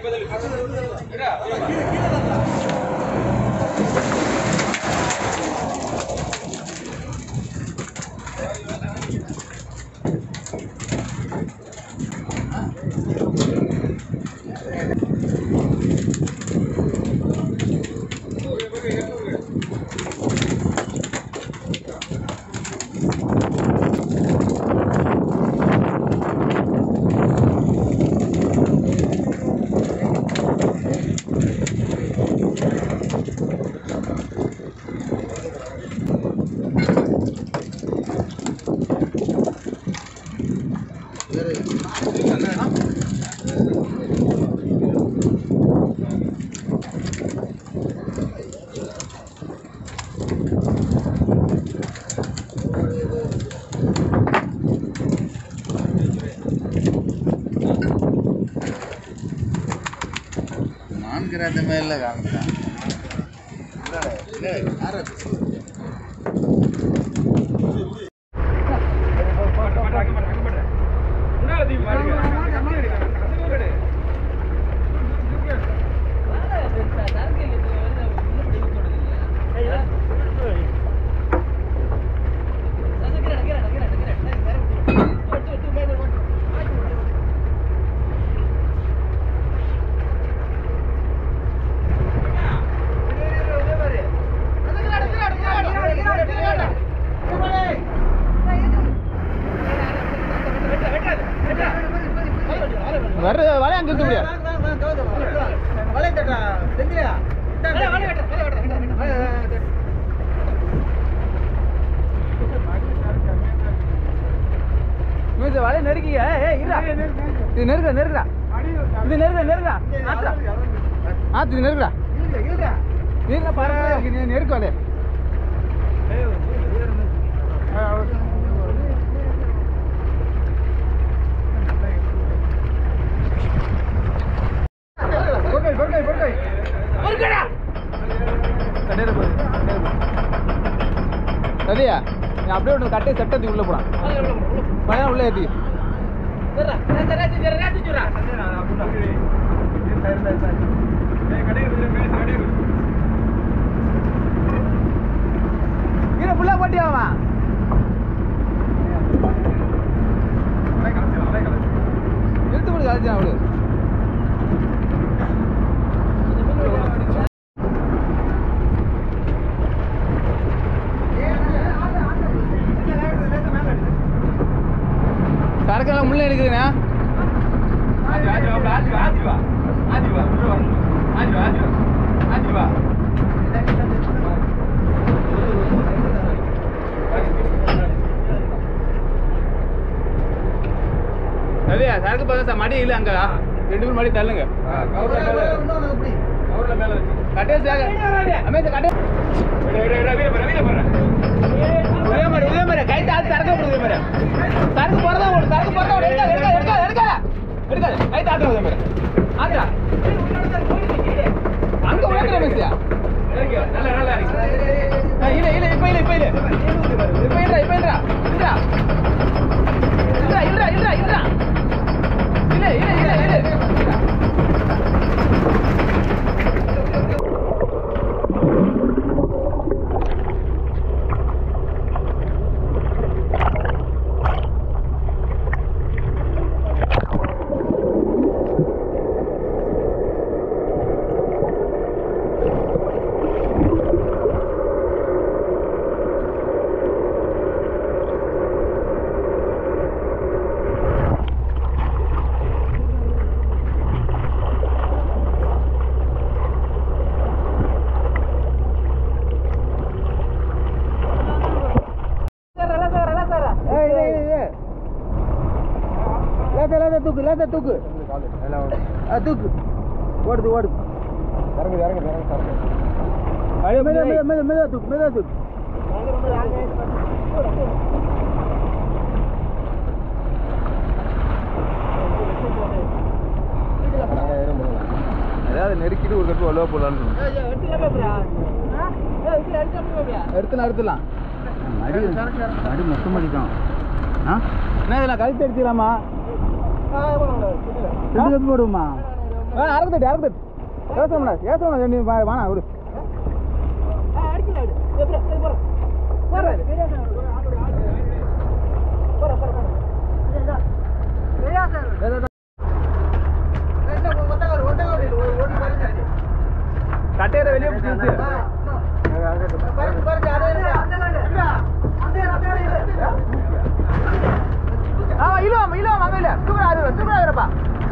நான்கிற அந்த மாதிரில காமிக்கிறான் வர வலை அங்க இருக்க முடியாது மீது வலை நெருக்கிங்க ஏய் இருடா இது நெருக்க நெருக்குடா இது நெருக்க நெருக்குடா ஆத்துடா ஆத்து இது நெருக்குடா நீங்க பரவாயில்ல இருக்கு நீ நெருக்க வலைய சரியா நீ அப்படியே ஒன்று கட்டை செட்டத்துக்கு உள்ள போடான் பையன் உள்ள ஏத்தி கீழே ஃபுல்லாக போட்டியாவா இழுத்து போடு கழிச்சான் அவளு சரக்கெல்லாம் முள்ள இருக்குதுண்ணா சரியா சரக்கு பார்த்தா மடி இல்லை அங்க ரெண்டு பேரும் மடி தள்ளுங்க கட்டே சாக அமேச கட்டே உதய மாதிரி உதய மாதிரி கை தாத்து சரக்கு போடு உதய மாதிரி சரக்கு போறதா ஓடு சரக்கு போறதா ஓடு எடுக்காத எடுக்காத எடுக்காத எடுக்காத எடுக்காத கை தாத்து உதய மாதிரி ஆத்ரா அங்க உழைக்கிற மிஸ்யா இல்ல இல்ல இப்ப இல்ல இப்ப இல்ல இப்ப இல்ல இப்ப இல்ல இல்ல இல்ல இல்ல இல்ல இல்ல இல்ல இல்ல இல்ல இல்ல தூக்கு லேசா தூக்கு ஆ, தூக்கு ஓடுது ஓடுது அப்படியே மெதுவா மெதுவா மெதுவா மெதுவா தூக்கு மெதுவா தூக்கு அதாவது நெருக்கிட்டு ஒரு கட்டு வலுவா போடலான்னு எடுத்துலாம் எடுத்துலாம் மடி மடி மொத்தம் அடிக்கும் ஆ என்ன இதெல்லாம் கழுத்து அடிச்சிடலாமா ரெண்டு கப்பு போடுவோமா ஆ அறந்துட்டு அறந்துட்டு ஏசணும்டா ஏசணும்டா நீ வா- வாணா விடு கட்டையில வெளியே பிடிச்சி ஆமா இழுவாம இழுவாம அங்க இல்ல தூக்குறா அது தூக்குறா இருப்பா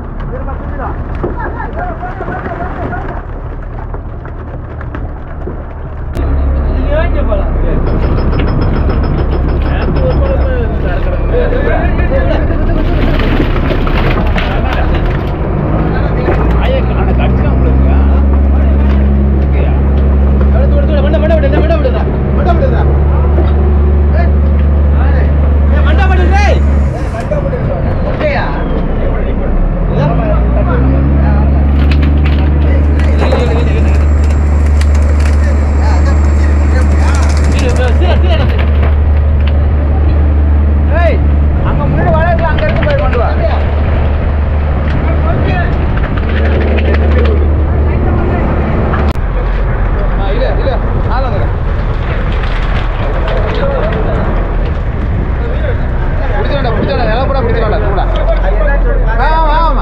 ஏய் அங்க முன்னாடி வளர்க்கல அங்க இருக்கு போய் கொண்டு வா ஆ, இல்ல இல்ல ஆள் வந்துடுறேன் பிடிச்சிடா பிடிச்சிடா நில கூட பிடிச்சிடா கூட ஆமா ஆமா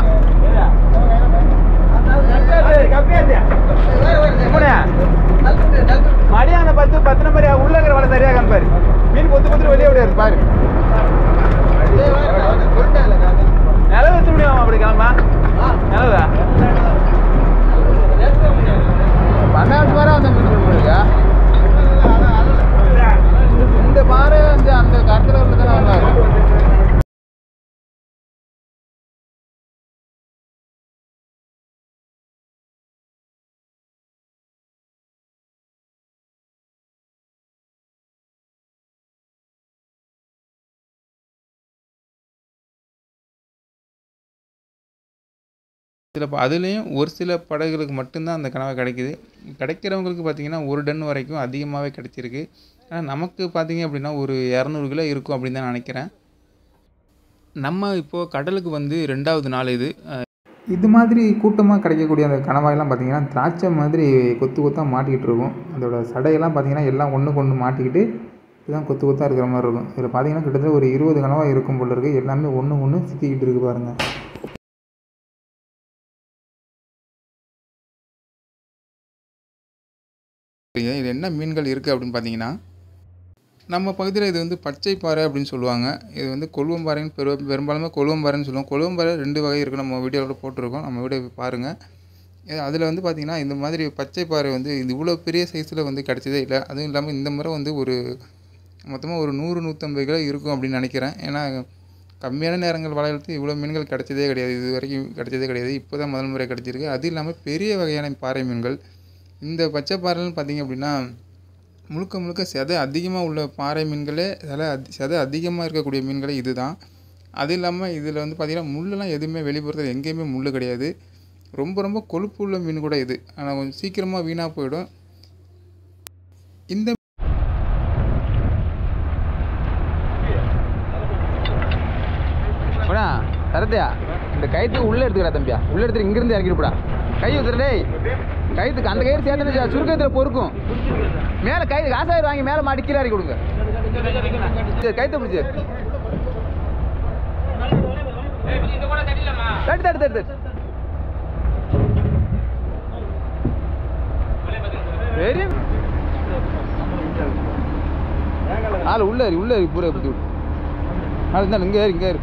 எம்முனே, மடியான பத்து பத்து நம்பர் உள்ள இருக்கிற வலை சரியா காமிப்பாரு மீன் கொத்து கொத்து வெளியே விடாது பாரு நிலவு எடுத்து முடியும் அப்படி கிளம்பா நிலவா பன்னாட்டு பாறை அந்த மீன் இருக்கா இந்த பாறை வந்து அந்த கருத்துல உள்ள தானே வந்தாங்க சில ப- அதுலேயும் ஒரு சில படகுகளுக்கு மட்டும்தான் அந்த கனவை கிடைக்குது கிடைக்கிறவங்களுக்கு பார்த்தீங்கன்னா ஒரு டன் வரைக்கும் அதிகமாகவே கிடைச்சிருக்கு ஆனால் நமக்கு பார்த்தீங்க அப்படின்னா ஒரு இரநூறு கிலோ இருக்கும் அப்படின்னு தான் நினைக்கிறேன் நம்ம இப்போது கடலுக்கு வந்து ரெண்டாவது நாள் இது இது மாதிரி கூட்டமாக கிடைக்கக்கூடிய அந்த கணவாயெல்லாம் பார்த்தீங்கன்னா திராட்சை மாதிரி கொத்து கொத்தாக மாட்டிக்கிட்டு இருக்கும் அதோட சடையெல்லாம் பார்த்தீங்கன்னா எல்லாம் ஒன்றுக்கு ஒன்று மாட்டிக்கிட்டு இதுதான் கொத்து கொத்தாக இருக்கிற மாதிரி இருக்கும் இதில் பார்த்தீங்கன்னா கிட்டத்தட்ட ஒரு இருபது கணவாய் இருக்கும் போல இருக்குது எல்லாமே ஒன்று ஒன்று சிக்கிக்கிட்டு இருக்கு பாருங்கள் இது என்ன மீன்கள் இருக்குது அப்படின்னு பார்த்தீங்கன்னா நம்ம பகுதியில் இது வந்து பச்சை பாறை அப்படின்னு சொல்லுவாங்க இது வந்து கொழுவம்பாறைன்னு பெரு பெரும்பாலுமே கொழுவம்பாறைன்னு சொல்லுவோம் கொழுவம்பாறை ரெண்டு வகை இருக்குது நம்ம வீடியோவில் போட்டிருக்கோம் நம்ம வீடியோ போய் பாருங்கள் அதில் வந்து பார்த்திங்கன்னா இந்த மாதிரி பச்சை பாறை வந்து இது இவ்வளோ பெரிய சைஸில் வந்து கிடச்சதே இல்லை அதுவும் இல்லாமல் இந்த முறை வந்து ஒரு மொத்தமாக ஒரு நூறு நூற்றம்பது கிலோ இருக்கும் அப்படின்னு நினைக்கிறேன் ஏன்னா கம்மியான நேரங்கள் வளையலுக்கு இவ்வளோ மீன்கள் கிடைச்சதே கிடையாது இது வரைக்கும் கிடைச்சதே கிடையாது இப்போ தான் முதல் முறை கிடச்சிருக்கு அது இல்லாமல் பெரிய வகையான பாறை மீன்கள் இந்த பச்சை பாறைன்னு பார்த்தீங்க அப்படின்னா முழுக்க முழுக்க செதை அதிகமாக உள்ள பாறை மீன்களே சில அதி செதை அதிகமாக இருக்கக்கூடிய மீன்களே இதுதான் அது இல்லாமல் இதில் வந்து பார்த்திங்கன்னா முள்ளெல்லாம் எதுவுமே வெளிப்புறத்தில் எங்கேயுமே முள் கிடையாது ரொம்ப ரொம்ப கொழுப்பு உள்ள மீன் கூட இது ஆனால் கொஞ்சம் சீக்கிரமாக வீணாக போயிடும் இந்த அண்ணா தரத்தையா இந்த கயிற்றுக்கு உள்ளே எடுத்துக்கடா தம்பியா உள்ளே எடுத்துட்டு இங்கிருந்து இறக்கிடுப்படா கை ஊத்துற டேய் கயிற்றுக்கு அந்த கயிறு சேர்த்து சுருக்கத்தில் பொறுக்கும் மேலே கை காசாயிரம் வாங்கி மேலே மாட்டி கீழே இறக்கி கொடுங்க சரி கயிற்று பிடிச்சி தட்டு தட்டு தட்டு தட்டு வெரி ஆள் உள்ள ஏறி உள்ள ஏறி பூரா பிடிச்சி விடு ஆள் இருந்தாலும் இங்கே ஏறி இங்கே ஏறி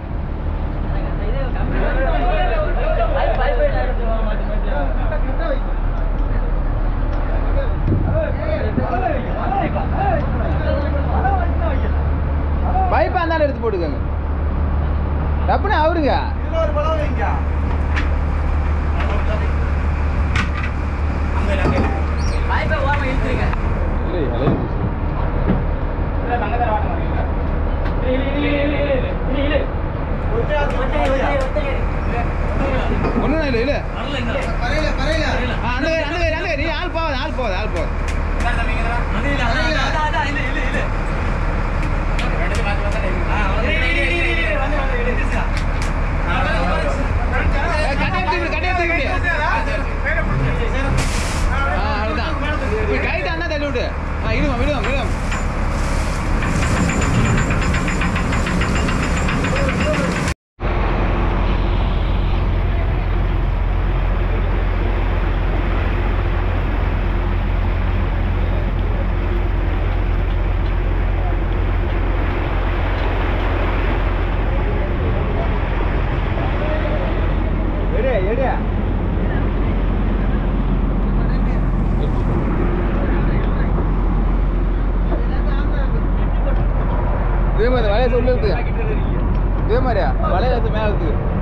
பைப்பா இருந்தாலும் எடுத்து போட்டுக்கோங்க டப்புனு அவருங்க இல்லை, அலையில போச்சு. ஒண்ணும் இல்லை இல்லை ஆ, அந்த கயிறு, அந்த கயிறு, அந்த கயிறு. நீ ஆள் போகாது ஆள் போகாது ஆள் போகாது ஏய், கட்டையை தூக்கி விடு, கட்டையை தூக்கி விடு. விடுமா விடுமா விடுமா இதே மாதிரி வலையை சொல்லுறது இதே மாதிரியா வலையில மேலே இருக்கு